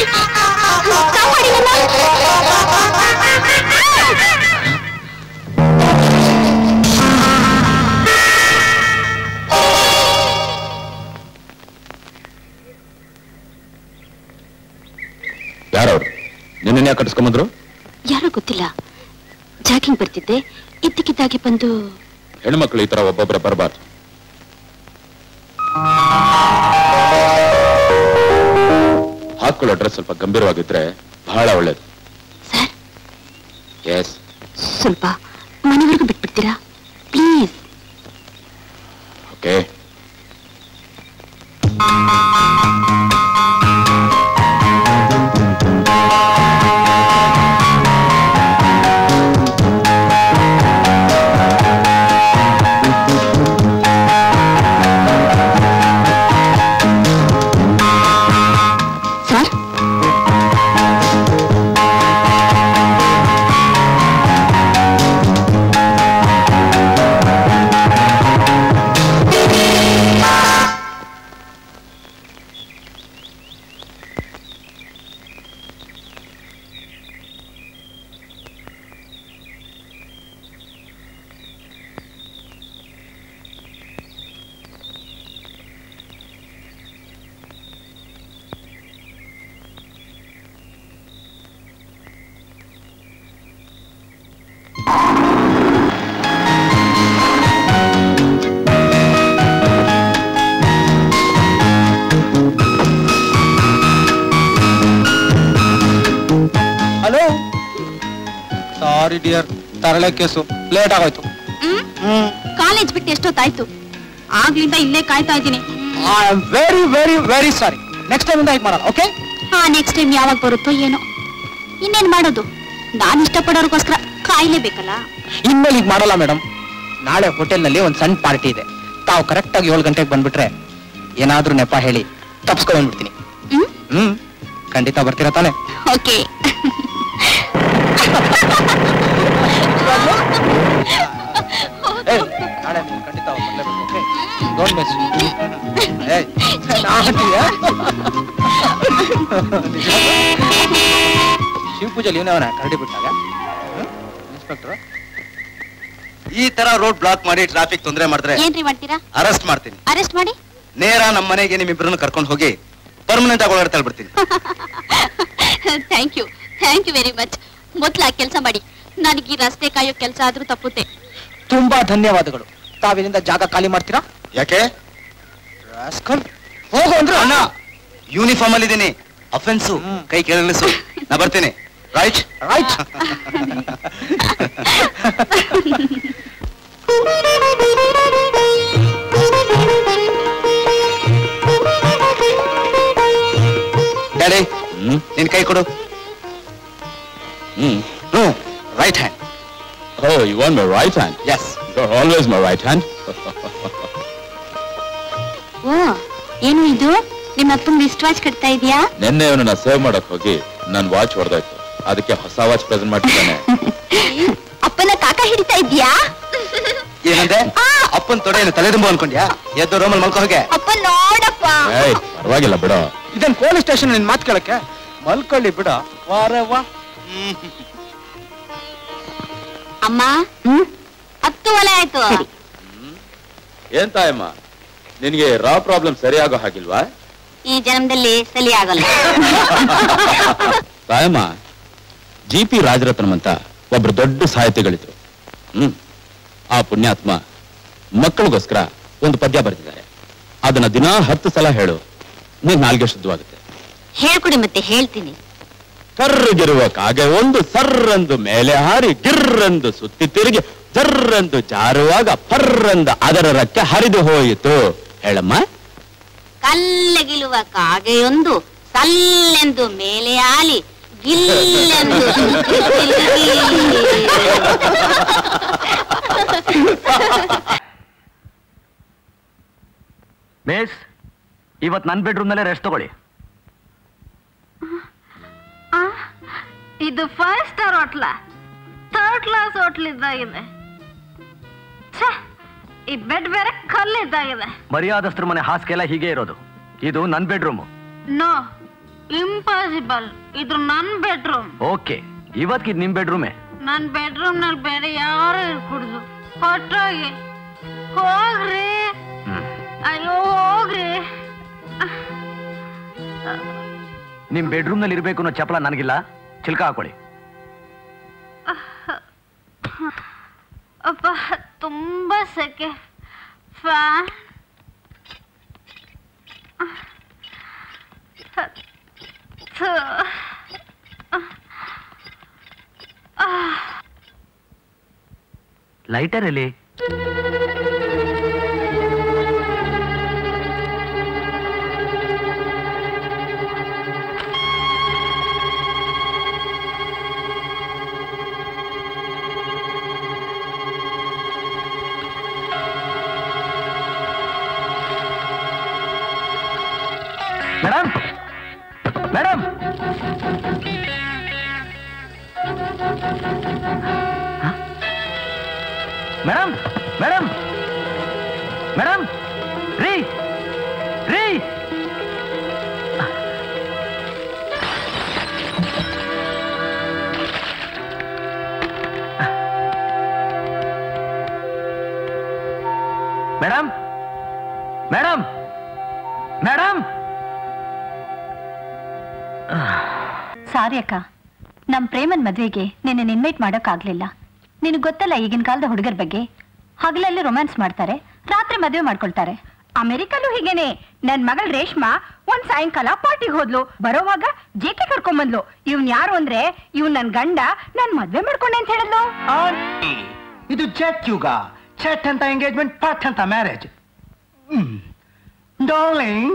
ಕಾಪಾಡಿ ಯಾರವ್ರು ನಿನ್ನ ಯಾಕೆ ಕಟ್ಟಿಸ್ಕೊಂಬಂದ್ರು ಯಾರೋ ಗೊತ್ತಿಲ್ಲ ಜಾಗಿಂಗ್ ಬರ್ತಿದ್ದೆ ಇದ್ದಕ್ಕಿದ್ದಾಗೆ ಬಂದು ಹೆಣ್ಮಕ್ಳು ಈ ತರ ಒಬ್ಬೊಬ್ಬರ ಬರಬಾರ್ದು ಹಾಕೊಳ್ಳೋ ಡ್ರೆಸ್ ಸ್ವಲ್ಪ ಗಂಭೀರವಾಗಿದ್ರೆ ಬಹಳ ಒಳ್ಳೇದು ಸರ್ ಎಸ್ ಸ್ವಲ್ಪ ಮನೆವರೆಗೂ ಬಿಟ್ಬಿಡ್ತೀರಾ please okay sir hello sorry dear ತರಳೆ ಕೇಸು ಲೇಟ್ ಆಗೋಯ್ತು ಹ್ಮ್ ಕಾಲೇಜ್ ಬಿಟ್ಟು ಎಷ್ಟೊತ್ತಾಯ್ತು ಆಗ್ಲಿಂದ ಇಲ್ಲೇ ಕಾಯ್ತಾ ಇದ್ದೀನಿ I am very very very sorry next time ಇಂದ ಹೀಗೆ ಮಾಡೋಣ ಓಕೆ ಹಾ ನೆಕ್ಸ್ಟ್ ಟೈಮ್ ಯಾವಾಗ ಬರುತ್ತೋ ಏನೋ ಇನ್ನೇನ್ ಮಾಡೋದು ನಾನು ಇಷ್ಟಪಡೋರ್ಗೋಸ್ಕರ ಕಾಯ್ಲೇಬೇಕಲ್ಲ ಇನ್ಮೇಲೆ ಈಗ ಮಾಡಲ್ಲ ಮೇಡಮ್ ನಾಳೆ ಹೋಟೆಲ್ನಲ್ಲಿ ಒಂದು ಸಣ್ಣ ಪಾರ್ಟಿ ಇದೆ ತಾವು ಕರೆಕ್ಟ್ ಆಗಿ ಏಳು ಗಂಟೆಗೆ ಬಂದ್ಬಿಟ್ರೆ ಏನಾದ್ರೂ ನೆಪ ಹೇಳಿ ತಪ್ಸ್ಕೊಂಡ್ ಬಂದ್ಬಿಡ್ತೀನಿ ಹ್ಮ್ ಹ್ಮ್ ಖಂಡಿತ ಬರ್ತೀರಾ ತಾನೆ ಓಕೆ ಏಯ್, ನಾಳೆ ನೀನು ಖಂಡಿತ ಬರ್ಲೇಬೇಕು ಓಕೆ ಡೋಂಟ್ ಮಿಸ್ ಏಯ್ ನಾಟಿಯಾ? ಶಿವ ಪೂಜೆಲಿ ಇವನವನ ಕರಡಿ ಬಿಟ್ಟಾಗ ಇನ್ಸ್ಪೆಕ್ಟರ್ ಈ ತರ ರೋಡ್ ಬ್ಲಾಕ್ ಮಾಡಿ ಟ್ರಾಫಿಕ್ ತೊಂದರೆ ಮಾಡಿದ್ರೆ ಏನ್ರಿ ಮಾಡ್ತೀರಾ ಅರೆಸ್ಟ್ ಮಾಡ್ತೀನಿ ಅರೆಸ್ಟ್ ಮಾಡಿ ನೇರ ನಮ್ಮ ಮನೆಗೆ ನಿಮ್ಮಿಬ್ಬರನ್ನು ಕರ್ಕೊಂಡು ಹೋಗಿ ಪರ್ಮನೆಂಟ್ ಆಗಿ ಒಳಗಡೆ ತಳ್ಬಿಡ್ತೀನಿ thank you thank you very much ಮೊದ್ಲು ಆ ಕೆಲಸ ಮಾಡಿ ನನಗೆ ಈ ರಸ್ತೆ ಕಾಯೋ ಕೆಲಸ ಆದ್ರೂ ತಪ್ಪುತ್ತೆ ತುಂಬಾ ಧನ್ಯವಾದಗಳು ತಾವಿನಿಂದ ಜಾಗ ಖಾಲಿ ಮಾಡ್ತೀರಾ ಯಾಕೆ ರಾಸ್ಕಲ್ ಹೋಗು ಅಂದ್ರೆ ಅಣ್ಣ ಯೂನಿಫಾರ್ಮ್ ಅಲ್ಲಿ ಇದ್ದೀನಿ ಅಫೆನ್ಸು ಕೈ ಕೆಳಗಿಳಿಸು ನಾ ಬರ್ತೀನಿ ರೈಟ್ ರೈಟ್ ಡ್ಯಾಡಿ ಹ್ಮ್ ನಿನ್ ಕೈ ಕೊಡು ಹ್ಮ್ ಹ್ಞೂ right hand oh you want my right hand yes You're always my right hand. ಓ ಏನು ಇದು ನಿಮ್ಮ ಅಪ್ಪನ ರಿಸ್ಟ್ ವಾಚ್ ಕಟ್ತಾ ಇದೆಯಾ ನಿನ್ನೆ ಇವನನ್ನ ಸೇವ್ ಮಾಡಕ್ ಹೋಗಿ ನನ್ ವಾಚ್ ಹೊಡೆದಾಯ್ತು ಅದಕ್ಕೆ ಹೊಸ ವಾಚ್ ಪ್ರೆಸೆಂಟ್ ಮಾಡ್ತಿದ್ದಾನೆ ಅಪ್ಪನ ಕಾಕ ಹಿಡಿತಾ ಇದೆಯಾ ಏನಂದೆ ಅಪ್ಪನ್ ತೊಡೆ ಏನು ತಲೆದುಂಬ ಅನ್ಕೊಂಡ್ಯಾ ಎದ್ದು ರೋಮಲ್ ಮಲ್ಕೋ ಹೋಗೆ ಅಪ್ಪ ನೋಡಪ್ಪ ಏಯ್ ಪರವಾಗಿಲ್ಲ ಬಿಡೋ ಇದನ್ ಪೊಲೀಸ್ ಸ್ಟೇಷನ್ ನಿನ್ ಮಾತು ಕೇಳಕ್ಕೆ ಮಲ್ಕೊಳ್ಳಿ ಬಿಡ ವಾರ ವಾ ಅಮ್ಮ ಹ್ಮ್ ಹತ್ತು ಒಲೆ ಆಯ್ತು ಏನ್ ತಾಯಮ್ಮ ನಿನ್ಗೆ ರಾ ಪ್ರಾಬ್ಲಮ್ ಸರಿಯಾಗೋ ಹಾಗಿಲ್ವಾ ಈ ಜನ್ಮದಲ್ಲಿ ಸಲಿ ಆಗಲ್ಲ ತಾಯಮ್ಮ ಜಿ ಪಿ ರಾಜರತ್ನಂ ಅಂತ ಒಬ್ರು ದೊಡ್ಡ ಸಾಹಿತಿಗಳಿದ್ರು ಹ್ಮ್ ಆ ಪುಣ್ಯಾತ್ಮ ಮಕ್ಕಳಿಗೋಸ್ಕರ ಒಂದು ಪದ್ಯ ಬರೆದಿದ್ದಾರೆ ಅದನ್ನ ದಿನಾ ಹತ್ತು ಸಲ ಹೇಳು ನೀನ್ ನಾಲ್ಗೆ ಶುದ್ಧವಾಗುತ್ತೆ ಹೇಳ್ಕೊಡಿ ಮತ್ತೆ ಹೇಳ್ತೀನಿ ಕರ್ರಗಿರುವ ಕಾಗೆ ಒಂದು ಸರ್ರಂದು ಮೇಲೆ ಹಾರಿ ಗಿರ್ರಂದು ಸುತ್ತಿ ತಿರುಗಿ ಜರ್ರಂದು ಜಾರುವಾಗ ಪರ್ರಂದು ಅದರ ರಕ್ಕೆ ಹರಿದು ಹೋಯಿತು ಹೇಳಮ್ಮ ಕಲ್ಲಗಿಲುವ ಕಾಗೆಯೊಂದು ಸಲ್ಲೆಂದು ಮೇಲೆ ಆಲಿ ಗಿಲ್ಲೆಂದು ಸುತ್ತಿ ತಿರುಗಿ. ಬೇಸ್ ಇವತ್ತು ನನ್ನ ಬೆಡ್ರೂಮ್ನಲ್ಲೇ ರೆಸ್ಟ್ ತಗೊಳ್ಳಿ ಇದು ಫೈವ್ ಸ್ಟಾರ್ ಹೋಟ್ಲ ಥರ್ಡ್ ಕ್ಲಾಸ್ ಹೋಟ್ಲ್ ಇದ್ದಾಗಿದೆ ಛೆ, ಈ ಬೆಡ್ ಬೇರೆ ಕಲ್ಲಿದ್ದಾಗಿದೆ ಮರ್ಯಾದಸ್ತ್ರ ಮನೆ ಹಾಸಿಗೆ ಎಲ್ಲ ಹೀಗೆ ಇರೋದು ಇದು ನನ್ನ ಬೆಡ್ರೂಮು ನೋ ಇಂಪಾಸಿಬಲ್ ಇದು ನನ್ ಬೆಡ್ರೂಮ್ ಓಕೆ ಇವತ್ತಿಗೆ ನಿಮ್ ಬೆಡ್ರೂಮೇ ನನ್ ಬೆಡ್ರೂಮ್ ನಲ್ಲಿ ಬೇರೆ ಯಾರು ಇರ್ಕೂಡ್ದು ಹೊಟ್ಟೋಗಿ ಹೋಗ್ರಿ ಹ್ಮ್ ಅಯ್ಯೋ ಹೋಗ್ರಿ ನಿಮ್ ಬೆಡ್ರೂಮ್ ನಲ್ಲಿ ಇರ್ಬೇಕು ಅನ್ನೋ ಚಪಲ ನನಗಿಲ್ಲ ಚಿಲ್ಕ ಹಾಕೊಳ್ಳಿ ಅಪ್ಪ ತುಂಬಾ ಸೆಕೆ ಫ್ಯಾನ್ ಲೈಟರ್ ಎಲ್ಲಿ madam madam madam madam madam ರೀ ರೀ ಮೇಡಮ್ ಮೇಡಮ್ ಮೇಡಮ್ ಸಾರಿ ಅಕ್ಕ ನಮ್ ಪ್ರೇಮನ್ ಮದ್ವೆಗೆ ನಿನ್ನ ಇನ್ವೈಟ್ ಮಾಡೋಕ್ಕಾಗ್ಲಿಲ್ಲ ನಿನಗ್ ಗೊತ್ತಲ್ಲ ಈಗಿನ ಕಾಲದ ಹುಡುಗರ ಬಗ್ಗೆ ಹಗಲಲ್ಲಿ ರೊಮ್ಯಾನ್ಸ್ ಮಾಡ್ತಾರೆ ರಾತ್ರಿ ಮದುವೆ ಮಾಡ್ಕೊಳ್ತಾರೆ ಅಮೆರಿಕಲ್ಲೂ ಹೀಗೇನೆ ನನ್ ಮಗಳ ರೇಷ್ಮಾ ಒಂದ್ ಸಾಯಂಕಾಲ ಪಾರ್ಟಿಗೆ ಹೋದ್ಲು ಬರೋವಾಗ ಜೇಕೆ ಕರ್ಕೊಂಬಂದ್ಲು ಇವ್ನ್ ಯಾರು ಅಂದ್ರೆ ಇವ್ನ್ ನನ್ ಗಂಡ ನಾನ್ ಮದ್ವೆ ಮಾಡ್ಕೊಂಡೆ ಅಂತ ಹೇಳಿದ್ಲು ಆಂಟಿ ಇದು ಚೆಟ್ ಯುಗ ಚೆಟ್ ಅಂತ ಎಂಗೇಜ್ಮೆಂಟ್ ಪಟ್ ಅಂತ marriage darling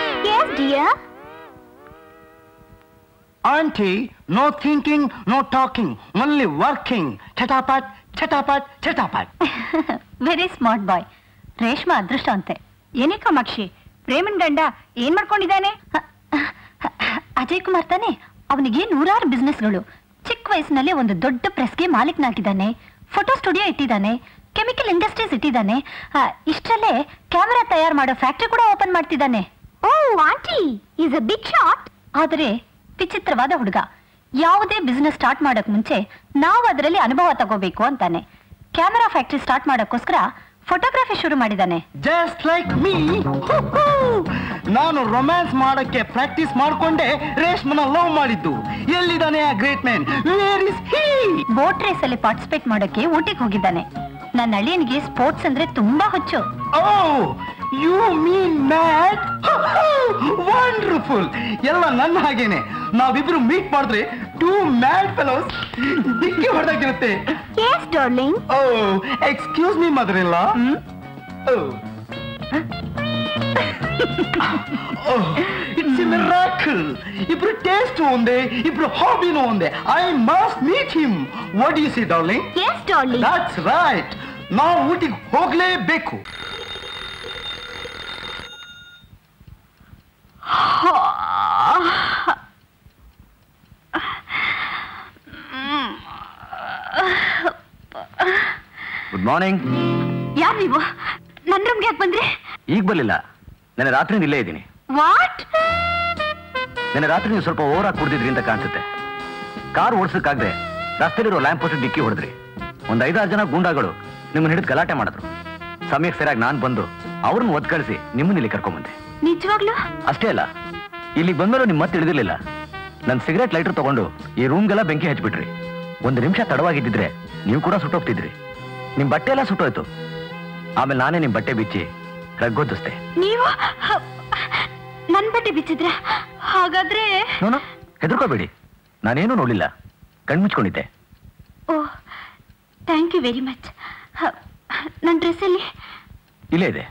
aunty no thinking no talking only working ಚಟಾಪಟ್ ಚಟಾಪಟ್ ಚಟಾಪಟ್ ವೆರಿ ಸ್ಮಾರ್ಟ್ ಬಾಯ್ ರೇಷ್ಮಾ ಅದೃಷ್ಟ ಅಂತೆ ಏನೇ ಕಾಮಾಕ್ಷಿ ಪ್ರೇಮನ್ ಗಂಡ ಏನ್ ಮಾಡ್ಕೊಂಡಿದ್ದಾನೆ ಅಜಯ್ ಕುಮಾರ್ ತಾನೆ ಅವನಿಗೆ ನೂರಾರು ಬಿಸ್ನೆಸ್ಗಳು ಚಿಕ್ಕ ವಯಸ್ಸಿನಲ್ಲಿ ಒಂದು ದೊಡ್ಡ ಪ್ರೆಸ್ಗೆ ಮಾಲೀಕನಾಗಿದ್ದಾನೆ ಫೋಟೋ ಸ್ಟುಡಿಯೋ ಇಟ್ಟಿದ್ದಾನೆ ಕೆಮಿಕಲ್ ಇಂಡಸ್ಟ್ರೀಸ್ ಇಟ್ಟಿದ್ದಾನೆ ಆ, ಇಷ್ಟರಲ್ಲೇ ಕ್ಯಾಮೆರಾ ತಯಾರು ಮಾಡೋ ಫ್ಯಾಕ್ಟ್ರಿ ಕೂಡ ಓಪನ್ ಮಾಡ್ತಿದ್ದಾನೆ oh aunty is a big shot ಆದರೆ ವಿಚಿತ್ರವಾದ ಹುಡುಗ ಯಾವುದೇ ಬಿಸ್ನೆಸ್ ಸ್ಟಾರ್ಟ್ ಮಾಡಕ್ ಮುಂಚೆ ನಾವು ಅದರಲ್ಲಿ ಅನುಭವ ತಗೋಬೇಕು ಅಂತಾನೆ ಕ್ಯಾಮೆರಾ ಫ್ಯಾಕ್ಟ್ರಿ ಸ್ಟಾರ್ಟ್ ಮಾಡೋಕ್ಕೋಸ್ಕರ ಫೋಟೋಗ್ರಫಿ ಶುರು ಮಾಡಿದ್ದಾನೆ ಜಸ್ಟ್ ಲೈಕ್ ಮೀ ನಾನು ರೊಮ್ಯಾನ್ಸ್ ಮಾಡಕ್ಕೆ ಪ್ರಾಕ್ಟೀಸ್ ಮಾಡ್ಕೊಂಡೆ ರೇಷ್ಮನ ಲವ್ ಮಾಡಿದ್ದು ಎಲ್ಲಿದ್ದಾನೆ ಆ great man where is he boat race ಅಲ್ಲಿ ಪಾರ್ಟಿಸಿಪೇಟ್ ಮಾಡೋಕೆ ಊಟಿಗೆ ಹೋಗಿದ್ದಾನೆ ನನ್ನ ಅಳಿಯನಿಗೆ ಸ್ಪೋರ್ಟ್ಸ್ ಅಂದ್ರೆ ತುಂಬಾ ಹುಚ್ಚು oh you mean mat wonderful ಎಲ್ಲ ನನ್ನ ಹಾಗೇನೆ ನಾವಿಬ್ರು ಮೀಟ್ ಮಾಡಿದ್ರೆ ಟೂ ಮ್ಯಾಡ್ ಫೆಲೋಸ್ ದಿಕ್ಕಿ ಹೊಡೆದಾಗಿರುತ್ತೆ yes darling oh excuse me mother ಇಲ್ಲ ಇಟ್ಸ್ ಮಿರಾಕಲ್ ಇಬ್ರು ಟೇಸ್ಟ್ ಒಂದೇ ಇಬ್ರು ಹಾಬಿನೂ ಒಂದೇ I must meet him what you see darling yes darling that's right ನಾವು ಊಟಿಗೆ ಹೋಗ್ಲೇಬೇಕು ಗುಡ್ ಮಾರ್ನಿಂಗ್ ಯಾರು ನೀವು ನನ್ನ ರೂಮ್ಗೆ ಯಾಕೆ ಬಂದ್ರಿ ಈಗ ಬರ್ಲಿಲ್ಲ ನೆನೆ ರಾತ್ರಿ ಇಲ್ಲೇ ಇದ್ದೀನಿ ವಾಟ್ ನೆನೆ ರಾತ್ರಿ ನೀವು ಸ್ವಲ್ಪ ಓವರ್ ಆಗಿ ಕುಡ್ದಿದ್ರಿ ಅಂತ ಕಾಣಿಸುತ್ತೆ ಕಾರ್ ಓಡಿಸಕ್ಕಾಗದೆ ರಸ್ತೆಲಿರೋ ಲ್ಯಾಂಪ್ ಪೋಸ್ಟ್ ಡಿಕ್ಕಿ ಹೊಡೆದ್ರಿ ಒಂದ್ ಐದಾರು ಜನ ಗೂಂಡಾಗಳು ನಿಮ್ಮನ್ನ ಹಿಡಿದು ಗಲಾಟೆ ಮಾಡಿದ್ರು ಸಮಯಕ್ಕೆ ಸರಿಯಾಗಿ ನಾನ್ ಬಂದು ಅವ್ರನ್ನ ಒದ್ ಕಳಿಸಿ ನಿಮ್ಮನ್ನ ಇಲ್ಲಿ ಕರ್ಕೊಂಬಂದೆ ನಿಜವಾಗ್ಲೂ ಅಷ್ಟೇ ಅಲ್ಲ ಇಲ್ಲಿಗೆ ಬಂದ್ಮೇಲೂ ನಿಮ್ ಮತ್ತೆ ತಿಳಿದಿರ್ಲಿಲ್ಲ ನನ್ ಸಿಗರೇಟ್ ಲೈಟರ್ ತಗೊಂಡು ಈ ರೂಮ್ಗೆಲ್ಲ ಬೆಂಕಿ ಹಚ್ಬಿಟ್ರಿ ಒಂದು ನಿಮಿಷ ತಡವಾಗಿದ್ದಿದ್ರೆ ನೀವು ಕೂಡ ಸುಟ್ಟೋಗ್ತಿದ್ರಿ ನಿಮ್ ಬಟ್ಟೆ ಎಲ್ಲ ಸುಟ್ಟೋಯ್ತು ಆಮೇಲೆ ನಾನೇ ನಿಮ್ ಬಟ್ಟೆ ಬಿಚ್ಚಿ ರಗ್ಗೊದ್ದಿಸ್ದೆ ನೀವು ನನ್ ಬಟ್ಟೆ ಬಿಚ್ಚಿದ್ರ ಹಾಗಾದ್ರೆ ನೋನು ಹೆದರ್ಕೋಬೇಡಿ ನಾನೇನು ನೋಡ್ಲಿಲ್ಲ ಕಣ್ಮುಚ್ಕೊಂಡಿದ್ದೆ oh thank you very much ನನ್ನ ಡ್ರೆಸ್ಸಲ್ಲಿ ಇಲ್ಲೇ ಇದೆ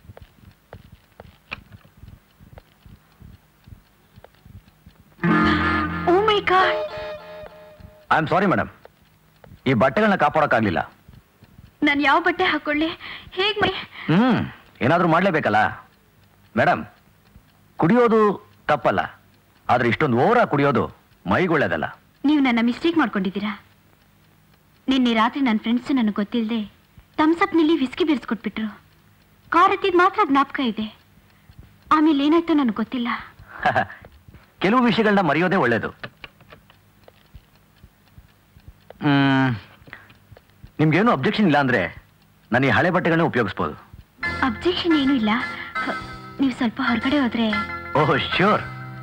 oh my God I am sorry madam ಈ ಬಟ್ಟೆಗಳನ್ನ ಕಾಪಾಡೋಕ್ಕಾಗ್ಲಿಲ್ಲ ನಾನು ಯಾವ ಬಟ್ಟೆ ಹಾಕೊಳ್ಳಿ ಹೇಗ್ ಮೈ ಹ್ಮ್ ಏನಾದ್ರೂ ಮಾಡ್ಲೇಬೇಕಲ್ಲ ಮೇಡಮ್ ಕುಡಿಯೋದು ತಪ್ಪಲ್ಲ ಆದ್ರೆ ಇಷ್ಟೊಂದು ಓವರ ಕುಡಿಯೋದು ಮೈಗೊಳ್ಳೇದಲ್ಲ ನೀವು ನನ್ನ ಮಿಸ್ಟೇಕ್ ಮಾಡ್ಕೊಂಡಿದ್ದೀರಾ ನಿನ್ನೆ ರಾತ್ರಿ ನನ್ನ ಫ್ರೆಂಡ್ಸ್ ನನಗೆ ಗೊತ್ತಿಲ್ಲದೆ ತಮ್ಸಪ್ನಲ್ಲಿ ವಿಸ್ಕಿ ಬೆರೆಸ್ಕೊಟ್ಬಿಟ್ರು ಕಾರ್ ಹತ್ತಿದ್ ಮಾತ್ರ ಜ್ಞಾಪಕ ಇದೆ ಆಮೇಲೆ ಏನಾಯ್ತು ನನಗೆ ಗೊತ್ತಿಲ್ಲ ಕೆಲವು ವಿಷಯಗಳನ್ನ ಮರೆಯೋದೇ ಒಳ್ಳೇದು ಮ್, ನಿಮ್ಗೇನು ಅಬ್ಜೆಕ್ಷನ್ ಇಲ್ಲ ಅಂದ್ರೆ ನಾನು ಈ ಹಳೆ ಬಟ್ಟೆಗಳನ್ನ ಉಪಯೋಗಿಸ್ಬೋದು ಅಬ್ಜೆಕ್ಷನ್ ಏನೂ ಇಲ್ಲ ನೀವು ಸ್ವಲ್ಪ ಹೊರಗಡೆ ಹೋದ್ರೆ ಓಹ್ ಶ್ಯೂರ್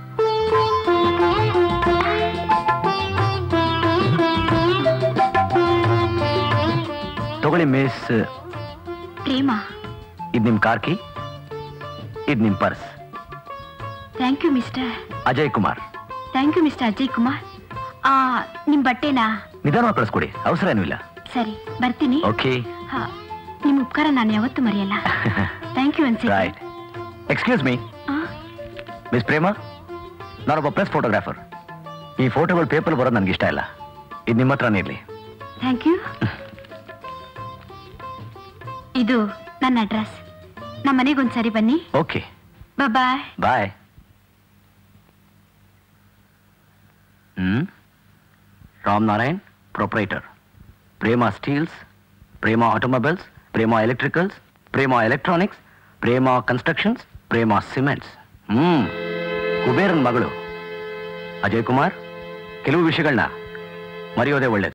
ತಗೊಳ್ಳಿ ಮಿಸ್ ಪ್ರೇಮ ಇದು ನಿಮ್ ಕಾರ್ ಕಿ ಇದು ನಿಮ್ purse thank you mister Ajay Kumar thank you mister Ajay Kumar ಆ, ನಿಮ್ ಬಟ್ಟೆನಾ ನಿಧಾನವಾಗಿ ಕಳಿಸ್ಕೊಡಿ ಅವಸರ ಏನೂ ಇಲ್ಲ ಸರಿ ಬರ್ತೀನಿ ಓಕೆ ಹಾ, ನಿಮ್ ಉಪಕಾರ ನಾನು ಯಾವತ್ತೂ ಮರೆಯಲ್ಲ ಥ್ಯಾಂಕ್ ಯು ಅನ್ಸಿ right excuse me miss Prema ನಾನೊಬ್ಬ ಪ್ರೆಸ್ ಫೋಟೋಗ್ರಾಫರ್ ಈ ಫೋಟೋಗಳು ಪೇಪರ್ ಬರೋದು ನನಗೆ ಇಷ್ಟ ಇಲ್ಲ ಇದು ನಿಮ್ಮ ಹತ್ರನೇ ಇರಲಿ ಥ್ಯಾಂಕ್ ಯು ಇದು ನನ್ನ ಅಡ್ರೆಸ್ ನಮ್ಮ ಮನೆಗೊಂದ್ಸರಿ ಬನ್ನಿ okay bye bye hmm Ram Narayan proprietor Prema steels Prema automobiles Prema electricals Prema electronics Prema constructions Prema cements hmm ಕುಬೇರನ್ ಮಗಳು ಅಜಯ್ ಕುಮಾರ್ ಕೆಲವು ವಿಷಯಗಳನ್ನ ಮರೆಯೋದೇ ಒಳ್ಳೇದು